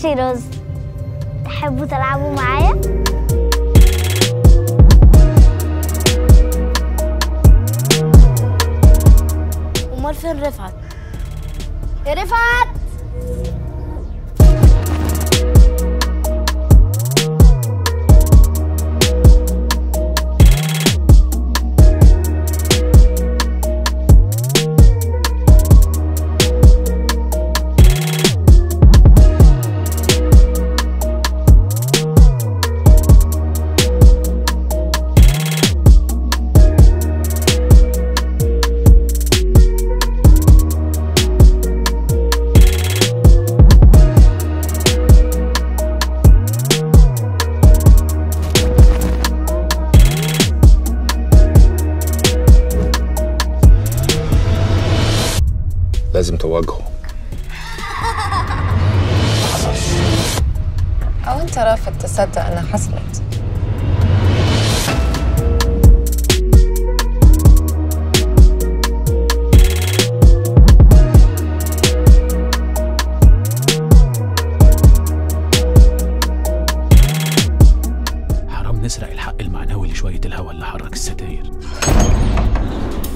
اخواتي رز تحبوا تلعبوا معايا امال فين رفعت يا رفعت لازم تواجهه أو أنت رافض تصدق إنها حصلت حرام نسرق الحق المعنوي لشوية الهوا اللي حرك الستاير